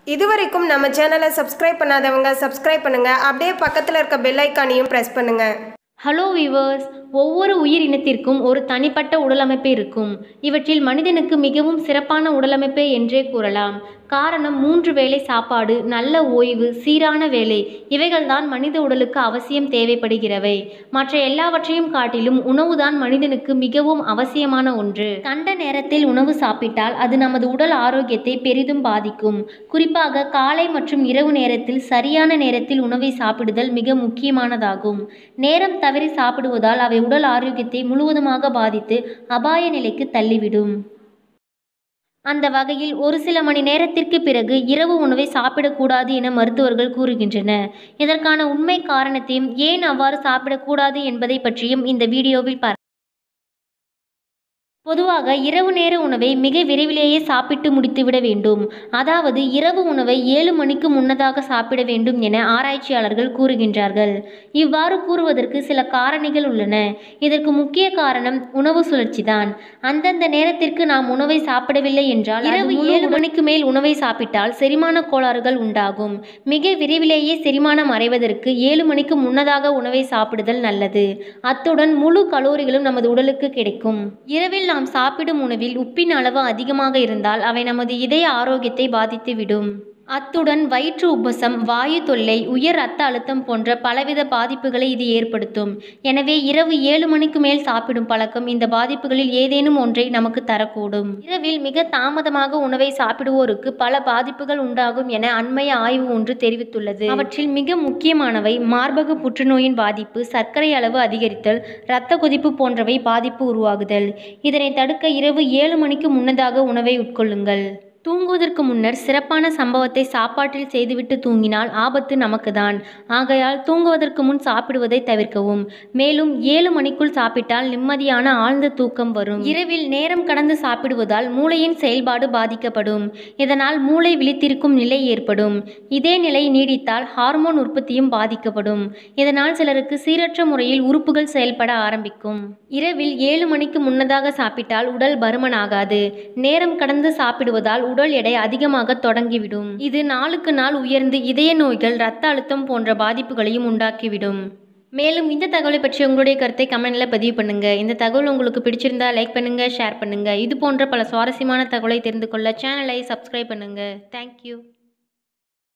இதுவரைக்கும் நம்ம சேனலை சப்ஸ்கிரைப் பண்ணாதவங்க சப்ஸ்கிரைப் பண்ணுங்க அப்படியே பக்கத்தில் இருக்க பெல் ஐக்கானையும் ப்ரெஸ் பண்ணுங்க ஹலோ விவர்ஸ் ஒவ்வொரு உயிரினத்திற்கும் ஒரு தனிப்பட்ட உடலமைப்பு இருக்கும் இவற்றில் மனிதனுக்கு மிகவும் சிறப்பான உடலமைப்பு என்றே கூறலாம் காரணம் மூன்று வேளை சாப்பாடு நல்ல ஓய்வு சீரான வேலை இவைகள்தான் மனித உடலுக்கு அவசியம் தேவைப்படுகிறவை மற்ற எல்லாவற்றையும் காட்டிலும் உணவுதான் மனிதனுக்கு மிகவும் அவசியமான ஒன்று கண்ட நேரத்தில் உணவு சாப்பிட்டால் அது நமது உடல் ஆரோக்கியத்தை பெரிதும் பாதிக்கும் குறிப்பாக காலை மற்றும் இரவு நேரத்தில் சரியான நேரத்தில் உணவை சாப்பிடுதல் மிக முக்கியமானதாகும் நேரம் தவறி சாப்பிடுவதால் அவை உடல் ஆரோக்கியத்தை முழுவதுமாக பாதித்து அபாய நிலைக்கு தள்ளிவிடும் அந்த வகையில் ஒரு சில மணி நேரத்திற்கு பிறகு இரவு உணவை சாப்பிடக்கூடாது என மருத்துவர்கள் கூறுகின்றனர் இதற்கான உண்மை காரணத்தையும் ஏன் அவ்வாறு சாப்பிடக்கூடாது என்பதை பற்றியும் இந்த வீடியோவில் பார்க்க பொதுவாக இரவு நேர உணவை மிக விரைவிலேயே சாப்பிட்டு முடித்துவிட வேண்டும் அதாவது இரவு உணவை ஏழு மணிக்கு முன்னதாக சாப்பிட வேண்டும் என ஆராய்ச்சியாளர்கள் கூறுகின்றார்கள் இவ்வாறு கூறுவதற்கு சில காரணிகள் உள்ளன இதற்கு முக்கிய காரணம் உணவு சுழற்சிதான் அந்தந்த நேரத்திற்கு நாம் உணவை சாப்பிடவில்லை என்றால் இரவு ஏழு மணிக்கு மேல் உணவை சாப்பிட்டால் செரிமான கோளாறுகள் உண்டாகும் மிக விரைவிலேயே செரிமானம் அடைவதற்கு ஏழு மணிக்கு முன்னதாக உணவை சாப்பிடுதல் நல்லது அத்துடன் முழு கலோரிகளும் நமது உடலுக்கு கிடைக்கும் இரவில் நாம் சாப்பிடும் உணவில் உப்பின் அளவு அதிகமாக இருந்தால் அவை நமது இதய ஆரோக்கியத்தை பாதித்துவிடும் அத்துடன் வயிற்று உப்பசம் வாயு தொல்லை உயர் இரத்த அழுத்தம் போன்ற பலவித பாதிப்புகளை இது ஏற்படுத்தும் எனவே இரவு ஏழு மணிக்கு மேல் சாப்பிடும் பழக்கம் இந்த பாதிப்புகளில் ஏதேனும் ஒன்றை நமக்கு தரக்கூடும் இரவில் மிக தாமதமாக உணவை சாப்பிடுவோருக்கு பல பாதிப்புகள் உண்டாகும் என அண்மைய ஆய்வு ஒன்று தெரிவித்துள்ளது அவற்றில் மிக முக்கியமானவை மார்பக புற்றுநோயின் பாதிப்பு சர்க்கரை அளவு அதிகரித்தல் இரத்த கொதிப்பு போன்றவை பாதிப்பு உருவாகுதல் இதனை தடுக்க இரவு ஏழு மணிக்கு முன்னதாக உணவை உட்கொள்ளுங்கள் தூங்குவதற்கு முன்னர் சிறப்பான சம்பவத்தை சாப்பாட்டில் செய்துவிட்டு தூங்கினால் ஆபத்து நமக்குதான் ஆகையால் தூங்குவதற்கு முன் சாப்பிடுவதை தவிர்க்கவும் மேலும் ஏழு மணிக்குள் சாப்பிட்டால் நிம்மதியான ஆழ்ந்த தூக்கம் வரும் இரவில் நேரம் கடந்து சாப்பிடுவதால் மூளையின் செயல்பாடு பாதிக்கப்படும் இதனால் மூளை விழித்திருக்கும் நிலை ஏற்படும் இதே நிலை நீடித்தால் ஹார்மோன் உற்பத்தியும் பாதிக்கப்படும் இதனால் சிலருக்கு சீரற்ற முறையில் உறுப்புகள் செயல்பட ஆரம்பிக்கும் இரவில் ஏழு மணிக்கு முன்னதாக சாப்பிட்டால் உடல் பருமனாகாது நேரம் கடந்து சாப்பிடுவதால் உடல் எடை அதிகமாக தொடங்கிவிடும் இது நாளுக்கு நாள் உயர்ந்து இதய நோய்கள் இரத்த அழுத்தம் போன்ற பாதிப்புகளையும் உண்டாக்கிவிடும் மேலும் இந்த தகவலை பற்றி உங்களுடைய கருத்தை கமெண்ட்ல பதிவு பண்ணுங்க இந்த தகவல் உங்களுக்கு பிடிச்சிருந்தா லைக் பண்ணுங்க ஷேர் பண்ணுங்க இது போன்ற பல சுவாரஸ்யமான தகவலை தெரிந்து கொள்ள சேனலை சப்ஸ்கிரைப் பண்ணுங்க தேங்க்யூ